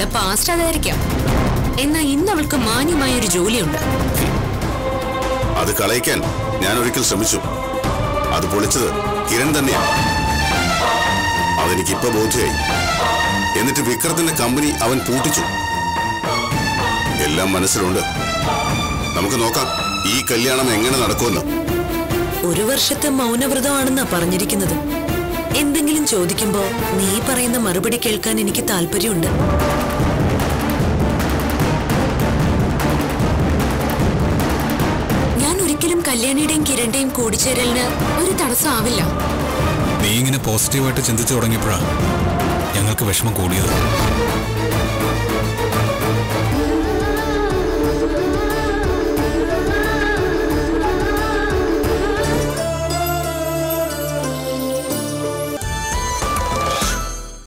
അവളുടെ പാസ്റ്റ് അതായിരിക്കാം എന്നാ ഇന്ന് അവൾക്ക് മാന്യമായ ഒരു ജോലിയുണ്ട് അത് കളയിക്കാൻ ഞാൻ ഒരിക്കൽ ശ്രമിച്ചു അത് പൊളിച്ചത് കിരൺ തന്നെയാണ് അതെനിക്കിപ്പോ ബോധ്യമായി എന്നിട്ട് വിക്രത്തിന്റെ കമ്പനി അവൻ പൂട്ടിച്ചു എല്ലാം മനസ്സിലുണ്ട് നമുക്ക് നോക്കാം ഈ കല്യാണം എങ്ങനെ നടക്കുമെന്ന് ഒരു വർഷത്തെ മൗനവ്രതമാണെന്നാ പറഞ്ഞിരിക്കുന്നത് എന്തെങ്കിലും ചോദിക്കുമ്പോ നീ പറയുന്ന മറുപടി കേൾക്കാൻ എനിക്ക് താല്പര്യമുണ്ട് ഞാൻ ഒരിക്കലും കല്യാണിയുടെയും കിരണിന്റെയും കൂടിച്ചേരലിന് ഒരു തടസ്സം ആവില്ല നീ ഇങ്ങനെ പോസിറ്റീവായിട്ട് ചിന്തിച്ചു തുടങ്ങിയപ്പോഴാണ് ഞങ്ങൾക്ക് വിഷമം കൂടിയത്